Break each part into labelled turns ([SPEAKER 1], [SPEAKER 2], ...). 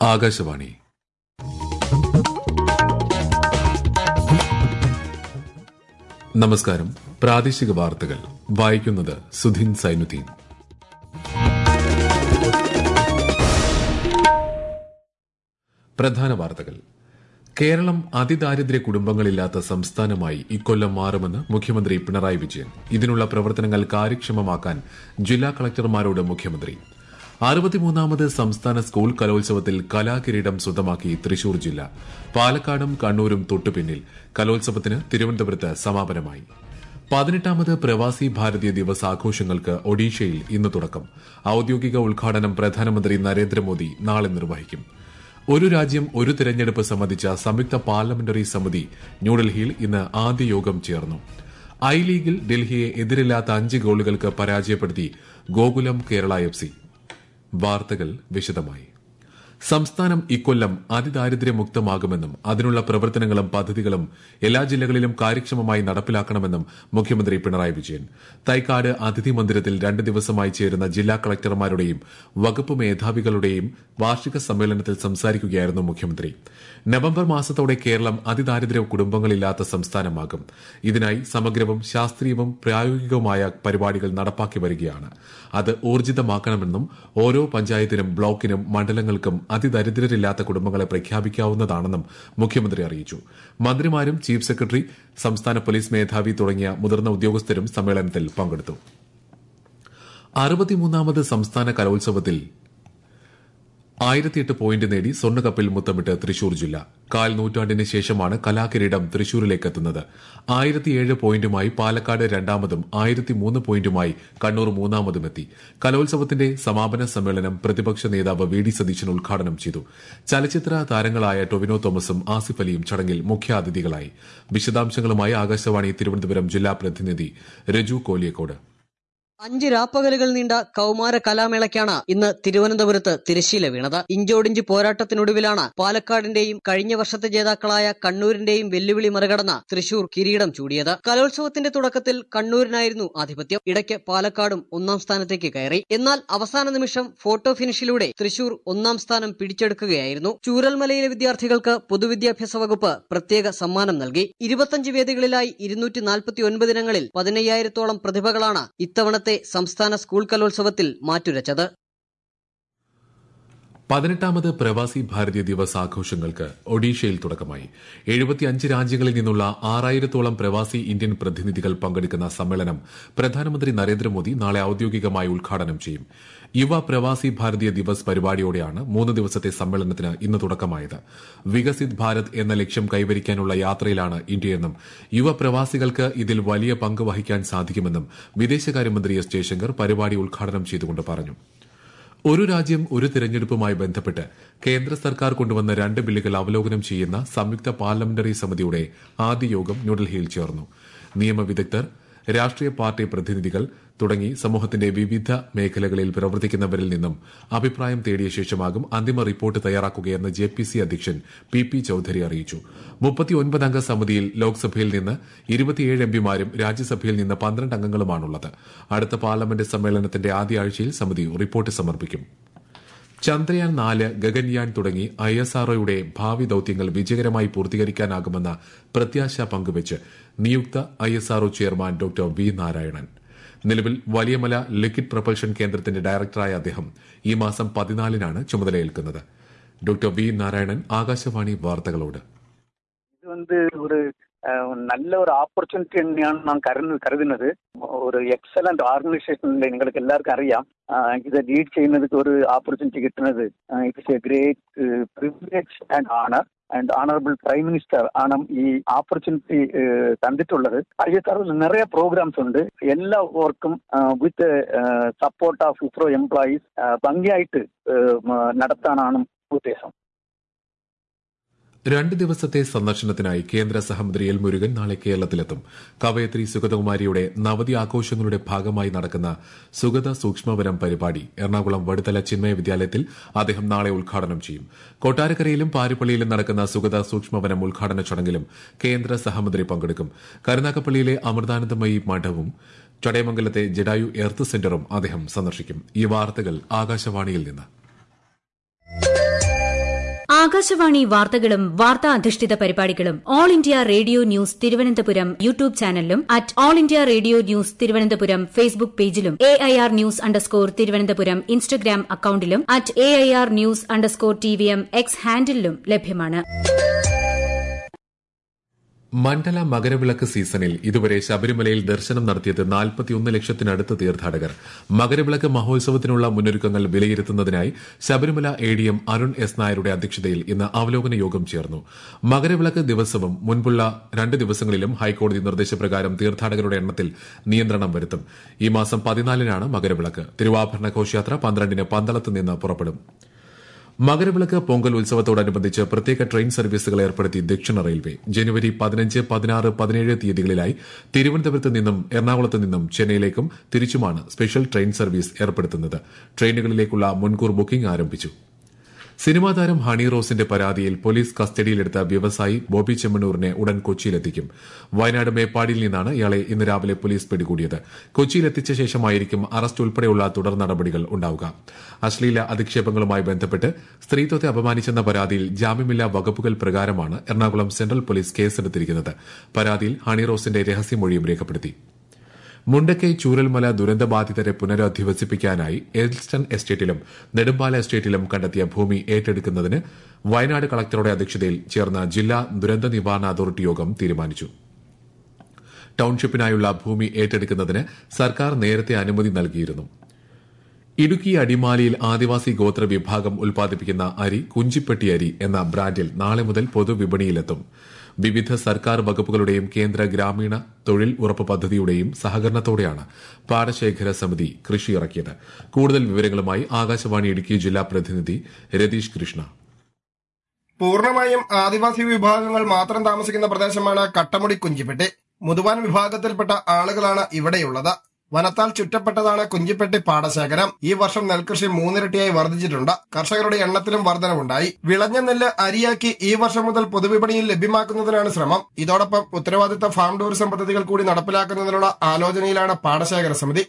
[SPEAKER 1] ആകാശവാണി നമസ്കാരം പ്രാദേശിക വാർത്തകൾ വായിക്കുന്നത് സുധിൻ സൈനുദ്ദീൻ പ്രധാന വാർത്തകൾ കേരളം അതിദാരിദ്ര്യ കുടുംബങ്ങളില്ലാത്ത സംസ്ഥാനമായി ഇക്കൊല്ലം മാറുമെന്ന് മുഖ്യമന്ത്രി പിണറായി വിജയൻ ഇതിനുള്ള പ്രവർത്തനങ്ങൾ കാര്യക്ഷമമാക്കാൻ ജില്ലാ കളക്ടർമാരോട് മുഖ്യമന്ത്രി അറുപത്തിമൂന്നാമത് സംസ്ഥാന സ്കൂൾ കലോത്സവത്തിൽ കലാകിരീടം സ്വന്തമാക്കി തൃശൂർ ജില്ല പാലക്കാടും കണ്ണൂരും തൊട്ടുപിന്നിൽ കലോത്സവത്തിന് തിരുവനന്തപുരത്ത് സമാപനമായി പതിനെട്ടാമത് പ്രവാസി ഭാരതീയ ദിവസ് ആഘോഷങ്ങൾക്ക് ഒഡീഷയിൽ ഇന്ന് തുടക്കം ഔദ്യോഗിക ഉദ്ഘാടനം പ്രധാനമന്ത്രി നരേന്ദ്രമോദി നാളെ നിർവഹിക്കും ഒരു രാജ്യം ഒരു തെരഞ്ഞെടുപ്പ് സംബന്ധിച്ച സംയുക്ത പാർലമെന്ററി സമിതി ന്യൂഡൽഹിയിൽ ഇന്ന് ആദ്യ യോഗം ചേർന്നു ഐ ലീഗിൽ ഡൽഹിയെ എതിരില്ലാത്ത അഞ്ച് ഗോളുകൾക്ക് പരാജയപ്പെടുത്തി ഗോകുലം കേരള എഫ് സി വാർത്തകൾ വിശദമായി സംസ്ഥാനം ഇക്കൊല്ലം അതിദാരിദ്ര്യമുക്തമാകുമെന്നും അതിനുള്ള പ്രവർത്തനങ്ങളും പദ്ധതികളും എല്ലാ ജില്ലകളിലും കാര്യക്ഷമമായി നടപ്പിലാക്കണമെന്നും മുഖ്യമന്ത്രി പിണറായി വിജയൻ തൈക്കാട് അതിഥി മന്ദിരത്തിൽ രണ്ട് ദിവസമായി ചേരുന്ന ജില്ലാ കളക്ടർമാരുടെയും വകുപ്പ് മേധാവികളുടെയും വാർഷിക സമ്മേളനത്തിൽ സംസാരിക്കുകയായിരുന്നു മുഖ്യമന്ത്രി നവംബർ മാസത്തോടെ കേരളം അതിദാരിദ്ര്യ കുടുംബങ്ങളില്ലാത്ത സംസ്ഥാനമാകും ഇതിനായി സമഗ്രവും ശാസ്ത്രീയവും പ്രായോഗികവുമായ പരിപാടികൾ നടപ്പാക്കി വരികയാണ് അത് ഊർജിതമാക്കണമെന്നും ഓരോ പഞ്ചായത്തിനും ബ്ലോക്കിനും മണ്ഡലങ്ങൾക്കും അതിദരിദ്രരില്ലാത്ത കുടുംബങ്ങളെ പ്രഖ്യാപിക്കാവുന്നതാണെന്നും മുഖ്യമന്ത്രി അറിയിച്ചു മന്ത്രിമാരും ചീഫ് സെക്രട്ടറി സംസ്ഥാന പോലീസ് മേധാവി തുടങ്ങിയ മുതിർന്ന ഉദ്യോഗസ്ഥരും സമ്മേളനത്തിൽ പങ്കെടുത്തു അറുപത്തിമൂന്നാമത് സംസ്ഥാന കലോത്സവത്തിൽ ആയിരത്തിയെട്ട് പോയിന്റ് നേടി സ്വർണ്ണക്കപ്പിൽ മുത്തമിട്ട് തൃശൂർ ജില്ല കാൽ നൂറ്റാണ്ടിന് ശേഷമാണ് കലാകിരീടം തൃശൂരിലേക്ക് എത്തുന്നത് ആയിരത്തിയേഴ് പോയിന്റുമായി പാലക്കാട് രണ്ടാമതും ആയിരത്തിമൂന്ന് പോയിന്റുമായി കണ്ണൂർ മൂന്നാമതുമെത്തി കലോത്സവത്തിന്റെ സമാപന സമ്മേളനം പ്രതിപക്ഷ നേതാവ് വി ഡി സതീശൻ ഉദ്ഘാടനം ചെയ്തു ചലച്ചിത്ര താരങ്ങളായ ടൊവിനോ തോമസും ആസിഫ് അലിയും ചടങ്ങിൽ മുഖ്യാതിഥികളായി വിശദാംശങ്ങളുമായി ആകാശവാണി തിരുവനന്തപുരം ജില്ലാ പ്രതിനിധി രജു കോലിയക്കോട്
[SPEAKER 2] അഞ്ച് രാപ്പകലുകൾ നീണ്ട കൌമാര കലാമേളയ്ക്കാണ് ഇന്ന് തിരുവനന്തപുരത്ത് തിരശീല വീണത് ഇഞ്ചോടിഞ്ച് പോരാട്ടത്തിനൊടുവിലാണ് പാലക്കാടിന്റെയും കഴിഞ്ഞ വർഷത്തെ ജേതാക്കളായ കണ്ണൂരിന്റെയും വെല്ലുവിളി മറികടന്ന് തൃശൂർ കിരീടം ചൂടിയത് കലോത്സവത്തിന്റെ തുടക്കത്തിൽ കണ്ണൂരിനായിരുന്നു ആധിപത്യം ഇടയ്ക്ക് പാലക്കാടും ഒന്നാം സ്ഥാനത്തേക്ക് കയറി എന്നാൽ അവസാന നിമിഷം ഫോട്ടോ ഫിനിഷിലൂടെ തൃശൂർ ഒന്നാം സ്ഥാനം പിടിച്ചെടുക്കുകയായിരുന്നു ചൂരൽമലയിലെ വിദ്യാർത്ഥികൾക്ക് പൊതുവിദ്യാഭ്യാസ വകുപ്പ് പ്രത്യേക സമ്മാനം നൽകി ഇരുപത്തഞ്ച് വേദികളിലായി ഇരുന്നൂറ്റി നാൽപ്പത്തി ഒൻപതിനങ്ങളിൽ പതിനയ്യായിരത്തോളം പ്രതിഭകളാണ് ഇത്തവണത്തെ സംസ്ഥാന സ്കൂൾ കലോത്സവത്തിൽ മാറ്റുരച്ചത്
[SPEAKER 1] പതിനെട്ടാമത് പ്രവാസി ഭാരതീയ ദിവസ് ആഘോഷങ്ങൾക്ക് ഒഡീഷയിൽ തുടക്കമായി എഴുപത്തിയഞ്ച് രാജ്യങ്ങളിൽ നിന്നുള്ള ആറായിരത്തോളം പ്രവാസി ഇന്ത്യൻ പ്രതിനിധികൾ പങ്കെടുക്കുന്ന സമ്മേളനം പ്രധാനമന്ത്രി നരേന്ദ്രമോദി നാളെ ഔദ്യോഗികമായി ഉദ്ഘാടനം ചെയ്യും യുവ പ്രവാസി ഭാരതീയ ദിവസ് പരിപാടിയോടെയാണ് മൂന്ന് ദിവസത്തെ സമ്മേളനത്തിന് ഇന്ന് തുടക്കമായത് വികസിത് ഭാരത് എന്ന ലക്ഷ്യം കൈവരിക്കാനുള്ള യാത്രയിലാണ് ഇന്ത്യയെന്നും യുവ പ്രവാസികൾക്ക് ഇതിൽ വലിയ പങ്ക് വഹിക്കാൻ സാധിക്കുമെന്നും വിദേശകാര്യമന്ത്രി എസ് ജയശങ്കർ പരിപാടി ഉദ്ഘാടനം ചെയ്തുകൊണ്ട് പറഞ്ഞു ഒരു രാജ്യം ഒരു തിരഞ്ഞെടുപ്പുമായി ബന്ധപ്പെട്ട് കേന്ദ്ര സർക്കാർ കൊണ്ടുവന്ന രണ്ട് ബില്ലുകൾ അവലോകനം ചെയ്യുന്ന സംയുക്ത പാർലമെന്ററി സമിതിയുടെ ആദ്യ യോഗം ന്യൂഡൽഹിയിൽ ചേർന്നു നിയമവിദഗ്ധർ രാഷ്ട്രീയ പാർട്ടി പ്രതിനിധികൾ തുടങ്ങി സമൂഹത്തിന്റെ വിവിധ മേഖലകളിൽ പ്രവർത്തിക്കുന്നവരിൽ നിന്നും അഭിപ്രായം തേടിയ ശേഷമാകും അന്തിമ റിപ്പോർട്ട് തയ്യാറാക്കുകയെന്ന് ജെ പി സി അധ്യക്ഷൻ പി പി ചൌധരി അറിയിച്ചു മുപ്പത്തിയൊൻപത് അംഗ സമിതിയിൽ ലോക്സഭയിൽ നിന്ന് ഇരുപത്തിയേഴ് എംപിമാരും രാജ്യസഭയിൽ നിന്ന് പന്ത്രണ്ട് അംഗങ്ങളുമാണുള്ളത് അടുത്ത പാർലമെന്റ് സമ്മേളനത്തിന്റെ ആദ്യ ആഴ്ചയിൽ സമിതി റിപ്പോർട്ട് സമർപ്പിക്കും ചന്ദ്രയാൻ നാല് ഗഗൻയാൻ തുടങ്ങി ഐ എസ് ആർഒയുടെ ഭാവി ദൌത്യങ്ങൾ വിജയകരമായി പൂർത്തീകരിക്കാനാകുമെന്ന പ്രത്യാശ പങ്കുവച്ച് നിയുക്ത I S R O chairman doctor V Narayanan നിലവിൽ വലിയമല ലിക്വിഡ് പ്രൊപ്പൽഷൻ കേന്ദ്രത്തിന്റെ ഡയറക്ടറായ അദ്ദേഹം ഈ മാസം പതിനാലിനാണ് ചുമതലയേൽക്കുന്നത് ഡോക്ടർ വി നാരായണൻ ആകാശവാണി വാർത്തകളോട്
[SPEAKER 3] இது வந்து ஒரு அஹ், நல்ல ஒரு ஆப்பர்ச்சுனிட்டி நான் கருது கருதினது ஒரு எக்ஸலண்ட் ஆர்கனைசேஷன் எங்களுக்கு எல்லாருக்கும் അറിയാം ഇதை ലീഡ് ചെയ്യുന്നതിക്ക് ഒരു ഓപ്പർച്യൂണിറ്റി കിട്ടുന്നത് it's a great privilege and honour and honourable prime minister ആണ് ഈ ഓപ്പർച്യൂണിറ്റി തന്നിട്ടുള്ളത് ഐ എസ് ആറിൽ നിറയെ പ്രോഗ്രാംസ് ഉണ്ട് എല്ലാവർക്കും with support of ISRO employees ഭംഗിയായിട്ട് ഏഹ്, മ, നടത്താനാണ് ഉദ്ദേശം
[SPEAKER 1] രണ്ട് ദിവസത്തെ സന്ദർശനത്തിനായി കേന്ദ്ര സഹമന്ത്രി എൽ മുരുകൻ നാളെ കേരളത്തിലെത്തും കവയത്രി സുഗതകുമാരിയുടെ നവതി ആഘോഷങ്ങളുടെ ഭാഗമായി നടക്കുന്ന സുഗത സൂക്ഷ്മവനം പരിപാടി എറണാകുളം വടുതല ചിന്മയ വിദ്യാലയത്തിൽ അദ്ദേഹം നാളെ ഉദ്ഘാടനം ചെയ്യും കൊട്ടാരക്കരയിലും പാരിപ്പള്ളിയിലും നടക്കുന്ന സുഗത സൂക്ഷ്മവനം ഉദ്ഘാടന ചടങ്ങിലും കേന്ദ്ര സഹമന്ത്രി പങ്കെടുക്കും കരുനാഗപ്പള്ളിയിലെ അമൃതാനന്ദമയി മഠവും ചടയമംഗലത്തെ ജഡായു എർത്ത് സെന്ററും അദ്ദേഹം സന്ദർശിക്കും ഈ വാർത്തകൾ ആകാശവാണിയിൽ നിന്ന്
[SPEAKER 4] ആകാശവാണി വാർത്തകളും വാർത്താ അധിഷ്ഠിത പരിപാടികളും All India Radio news Thiruvananthapuram YouTube ചാനലിലും at All India Radio news Thiruvananthapuram Facebook പേജിലും A I R news underscore Thiruvananthapuram Instagram അക്കൌണ്ടിലും at A I R news underscore T V M X ഹാൻഡിലും ലഭ്യമാണ്
[SPEAKER 1] മണ്ഡല മകരവിളക്ക് സീസണിൽ ഇതുവരെ ശബരിമലയിൽ ദർശനം നടത്തിയത് നാൽപ്പത്തിയൊന്ന് ലക്ഷത്തിനടുത്ത് തീർത്ഥാടകർ മകരവിളക്ക് മഹോത്സവത്തിനുള്ള മുന്നൊരുക്കങ്ങൾ വിലയിരുത്തുന്നതിനായി Sabarimala A D M Arun S നായരുടെ അധ്യക്ഷതയിൽ ഇന്ന് അവലോകന യോഗം ചേർന്നു മകരവിളക്ക് ദിവസവും മുൻപുള്ള രണ്ട് ദിവസങ്ങളിലും ഹൈക്കോടതി നിർദ്ദേശപ്രകാരം തീർത്ഥാടകരുടെ എണ്ണത്തിൽ നിയന്ത്രണം വരുത്തും ഈ മാസം പതിനാലിനാണ് മകരവിളക്ക് തിരുവാഭരണ ഘോഷയാത്ര പന്ത്രണ്ടിന് പന്തളത്ത് നിന്ന് പുറപ്പെടും മകരവിളക്ക് പൊങ്കൽ ഉത്സവത്തോടനുബന്ധിച്ച് പ്രത്യേക ട്രെയിൻ സർവീസുകൾ ഏർപ്പെടുത്തി ദക്ഷിണ റെയിൽവേ ജനുവരി പതിനഞ്ച് പതിനാറ് പതിനേഴ് തീയതികളിലായി തിരുവനന്തപുരത്ത് നിന്നും എറണാകുളത്ത് നിന്നും ചെന്നൈയിലേക്കും തിരിച്ചുമാണ് സ്പെഷ്യൽ ട്രെയിൻ സർവീസ് ഏർപ്പെടുത്തുന്നത് ട്രെയിനുകളിലേക്കുള്ള മുൻകൂർ ബുക്കിംഗ് ആരംഭിച്ചു സിനിമാ താരം ഹണി റോസിന്റെ പരാതിയിൽ പോലീസ് കസ്റ്റഡിയിലെടുത്ത വ്യവസായി ബോബി ചെമ്മണ്ണൂരിനെ ഉടൻ കൊച്ചിയിലെത്തിക്കും വയനാട് മേപ്പാടിയിൽ നിന്നാണ് ഇയാളെ ഇന്ന് രാവിലെ പോലീസ് പിടികൂടിയത് കൊച്ചിയിലെത്തിച്ച ശേഷമായിരിക്കും അറസ്റ്റ് ഉൾപ്പെടെയുള്ള തുടർ നടപടികൾ ഉണ്ടാവുക അശ്ലീല അധിക്ഷേപങ്ങളുമായി ബന്ധപ്പെട്ട് സ്ത്രീത്വത്തെ അപമാനിച്ചെന്ന പരാതിയിൽ ജാമ്യമില്ലാ വകുപ്പുകൾ പ്രകാരമാണ് എറണാകുളം സെൻട്രൽ പോലീസ് കേസെടുത്തിരിക്കുന്നത് പരാതിയിൽ ഹണി റോസിന്റെ രഹസ്യമൊഴിയും രേഖപ്പെടുത്തി മുണ്ടക്കൈ ചൂരൽമല ദുരന്തബാധിതരെ പുനരധിവസിപ്പിക്കാനായി എൽസ്റ്റൺ എസ്റ്റേറ്റിലും നെടുമ്പാല എസ്റ്റേറ്റിലും കണ്ടെത്തിയ ഭൂമി ഏറ്റെടുക്കുന്നതിന് വയനാട് കളക്ടറുടെ അധ്യക്ഷതയിൽ ചേർന്ന ജില്ലാ ദുരന്ത നിവാരണ അതോറിറ്റി യോഗം തീരുമാനിച്ചു ടൌൺഷിപ്പിനായുള്ള ഭൂമി ഏറ്റെടുക്കുന്നതിന് സർക്കാർ നേരത്തെ അനുമതി നൽകിയിരുന്നു ഇടുക്കി അടിമാലിയിൽ ആദിവാസി ഗോത്ര വിഭാഗം ഉൽപ്പാദിപ്പിക്കുന്ന അരി കുഞ്ചിപ്പെട്ടി അരി എന്ന ബ്രാൻഡിൽ നാളെ മുതൽ പൊതുവിപണിയിലെത്തും വിവിധ സർക്കാർ വകുപ്പുകളുടെയും കേന്ദ്ര ഗ്രാമീണ തൊഴിൽ ഉറപ്പ് പദ്ധതിയുടെയും സഹകരണത്തോടെയാണ് പാടശേഖര സമിതി കൃഷി ഇറക്കിയത് കൂടുതൽ വിവരങ്ങളുമായി ആകാശവാണി ഇടുക്കി ജില്ലാ പ്രതിനിധി രതീഷ് കൃഷ്ണ
[SPEAKER 5] പൂർണ്ണമായും ആദിവാസി വിഭാഗങ്ങൾ മാത്രം താമസിക്കുന്ന പ്രദേശമാണ് കട്ടമുടി കുഞ്ചിപ്പെട്ടി മുതുവാൻ വിഭാഗത്തിൽപ്പെട്ട ആളുകളാണ് ഇവിടെയുള്ളത് വനത്താൽ ചുറ്റപ്പെട്ടതാണ് കുഞ്ചിപ്പെട്ടി പാടശേഖരം ഈ വർഷം നെൽകൃഷി മൂന്നിരട്ടിയായി വർദ്ധിച്ചിട്ടുണ്ട് കർഷകരുടെ എണ്ണത്തിലും വർധനവുണ്ടായി വിളഞ്ഞ നെല്ല് അരിയാക്കി ഈ വർഷം മുതൽ പൊതുവിപണിയിൽ ലഭ്യമാക്കുന്നതിനാണ് ശ്രമം ഇതോടൊപ്പം ഉത്തരവാദിത്ത ഫാം ടൂറിസം പദ്ധതികൾ കൂടി നടപ്പിലാക്കുന്നതിനുള്ള ആലോചനയിലാണ് പാടശേഖര സമിതി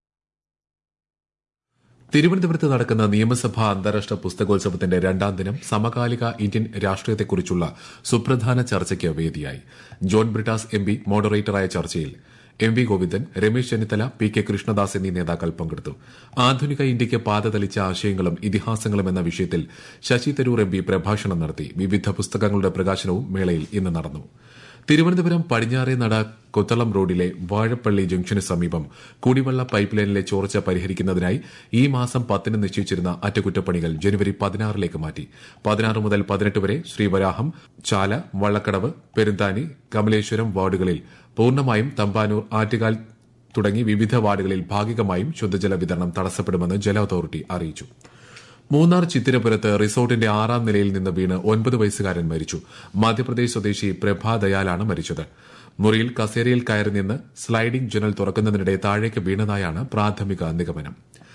[SPEAKER 1] തിരുവനന്തപുരത്ത് നടക്കുന്ന നിയമസഭാ അന്താരാഷ്ട്ര പുസ്തകോത്സവത്തിന്റെ രണ്ടാം ദിനം സമകാലിക ഇന്ത്യൻ രാഷ്ട്രീയത്തെക്കുറിച്ചുള്ള സുപ്രധാന ചർച്ചയ്ക്ക് വേദിയായി ജോൺ ബ്രിട്ടാസ് എം പി മോഡറേറ്ററായ ചർച്ചയിൽ M V Govindan Ramesh Chennithala P K Krishnadas എന്നീ നേതാക്കൾ പങ്കെടുത്തു ആധുനിക ഇന്ത്യയ്ക്ക് പാത തെളിച്ച ആശയങ്ങളും ഇതിഹാസങ്ങളും എന്ന വിഷയത്തിൽ ശശി തരൂർ എം പി പ്രഭാഷണം നടത്തി വിവിധ പുസ്തകങ്ങളുടെ പ്രകാശനവും മേളയിൽ ഇന്ന് നടന്നു തിരുവനന്തപുരം പടിഞ്ഞാറേ നട കൊത്തളം റോഡിലെ വാഴപ്പള്ളി ജംഗ്ഷന് സമീപം കുടിവെള്ള പൈപ്പ് ലൈനിലെ ചോർച്ച പരിഹരിക്കുന്നതിനായി ഈ മാസം പത്തിന് നിശ്ചയിച്ചിരുന്ന അറ്റകുറ്റപ്പണികൾ ജനുവരി പതിനാറിലേക്ക് മാറ്റി പതിനാറ് മുതൽ പതിനെട്ട് വരെ ശ്രീവരാഹം ചാല വള്ളക്കടവ് പെരുന്താനി കമലേശ്വരം വാർഡുകളിൽ പൂർണ്ണമായും തമ്പാനൂർ ആറ്റുകാൽ തുടങ്ങി വിവിധ വാർഡുകളിൽ ഭാഗികമായും ശുദ്ധജല വിതരണം തടസ്സപ്പെടുമെന്ന് ജല അതോറിറ്റി അറിയിച്ചു മൂന്നാർ ചിത്തിരപുരത്ത് റിസോർട്ടിന്റെ ആറാം നിലയിൽ നിന്ന് വീണ് ഒൻപത് വയസ്സുകാരൻ മരിച്ചു മധ്യപ്രദേശ് സ്വദേശി പ്രഭാ ദയാലാണ് മരിച്ചത് മുറിയിൽ കസേരയിൽ കയറി നിന്ന് സ്ലൈഡിംഗ് ജനൽ തുറക്കുന്നതിനിടെ താഴേക്ക് വീണതായാണ് പ്രാഥമിക നിഗമനം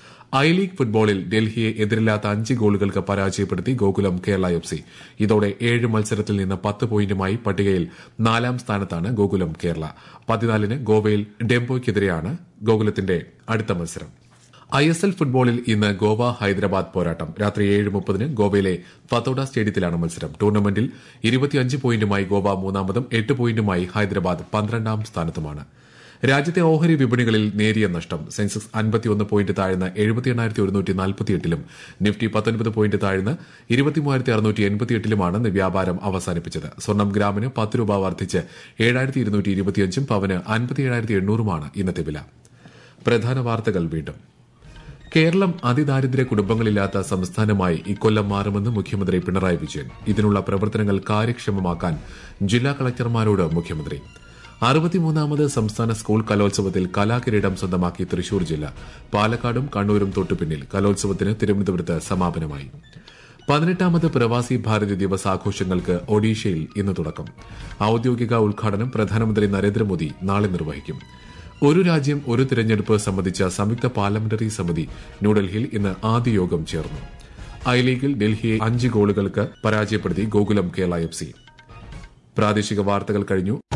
[SPEAKER 1] ഐ ലീഗ് ഫുട്ബോളിൽ ഡൽഹിയെ എതിരില്ലാത്ത അഞ്ച് ഗോളുകൾക്ക് പരാജയപ്പെടുത്തി ഗോകുലം കേരള എഫ് സി ഇതോടെ ഏഴ് മത്സരത്തിൽ നിന്ന് പത്ത് പോയിന്റുമായി പട്ടികയിൽ നാലാം സ്ഥാനത്താണ് ഗോകുലം കേരള പതിനാലിന് ഗോവയിൽ ഡെംബോയ്ക്കെതിരെയാണ് ഗോകുലത്തിന്റെ അടുത്ത മത്സരം ഐ എസ് എൽ ഫുട്ബോളിൽ ഇന്ന് ഗോവ ഹൈദരാബാദ് പോരാട്ടം രാത്രി ഏഴ് മുപ്പതിന് ഗോവയിലെ ഫത്തോഡ സ്റ്റേഡിയത്തിലാണ് മത്സരം ടൂർണമെന്റിൽ ഇരുപത്തിയഞ്ച് പോയിന്റുമായി ഗോവ മൂന്നാമതും എട്ട് പോയിന്റുമായി ഹൈദരാബാദ് പന്ത്രണ്ടാം സ്ഥാനത്തുമാണ് രാജ്യത്തെ ഓഹരി വിപണികളിൽ നേരിയ നഷ്ടം സെൻസസ് അൻപത്തിയൊന്ന് പോയിന്റ് താഴ്ന്ന് എഴുപത്തി എണ്ണായിരത്തി ഒരുന്നൂറ്റി നാൽപ്പത്തിയെട്ടിലും നിഫ്റ്റി പത്തൊൻപത് പോയിന്റ് താഴ്ന്ന് ഇരുപത്തിമൂവായിരത്തി അറുന്നൂറ്റി എൺപത്തിയെട്ടിലുമാണ് ഇന്ന് വ്യാപാരം അവസാനിപ്പിച്ചത് സ്വർണം ഗ്രാമിന് പത്ത് രൂപ വർദ്ധിച്ച് ഏഴായിരത്തി ഇരുന്നൂറ്റി ഇരുപത്തിയഞ്ചും പവന് അൻപത്തിയേഴായിരത്തി എണ്ണൂറുമാണ് ഇന്നത്തെ വില പ്രധാന വാർത്തകൾ വീണ്ടും കേരളം അതിദാരിദ്ര്യ കുടുംബങ്ങളില്ലാത്ത സംസ്ഥാനമായി ഇക്കൊല്ലം മാറുമെന്ന് മുഖ്യമന്ത്രി പിണറായി വിജയൻ ഇതിനുള്ള പ്രവർത്തനങ്ങൾ കാര്യക്ഷമമാക്കാൻ ജില്ലാ കളക്ടർമാരോട് മുഖ്യമന്ത്രി അറുപത്തിമൂന്നാമത് സംസ്ഥാന സ്കൂൾ കലോത്സവത്തിൽ കലാകിരീടം സ്വന്തമാക്കി തൃശൂർ ജില്ല പാലക്കാടും കണ്ണൂരും തൊട്ടുപിന്നിൽ കലോത്സവത്തിന് തിരുവനന്തപുരത്ത് സമാപനമായി പതിനെട്ടാമത് പ്രവാസി ഭാരതി ദിവസ് ആഘോഷങ്ങൾക്ക് ഒഡീഷയിൽ ഇന്ന് തുടക്കം ഔദ്യോഗിക ഉദ്ഘാടനം പ്രധാനമന്ത്രി നരേന്ദ്രമോദി നാളെ നിർവഹിക്കും ഒരു രാജ്യം ഒരു തിരഞ്ഞെടുപ്പ് സംബന്ധിച്ച സംയുക്ത പാർലമെന്ററി സമിതി ന്യൂഡൽഹിയിൽ ഇന്ന് ആദ്യ യോഗം ചേർന്നു ഐ ലീഗിൽ ഡൽഹിയെ അഞ്ച് ഗോളുകൾക്ക് പരാജയപ്പെടുത്തി ഗോകുലം കേരള എഫ് സി പ്രാദേശിക വാർത്തകൾ കഴിഞ്ഞു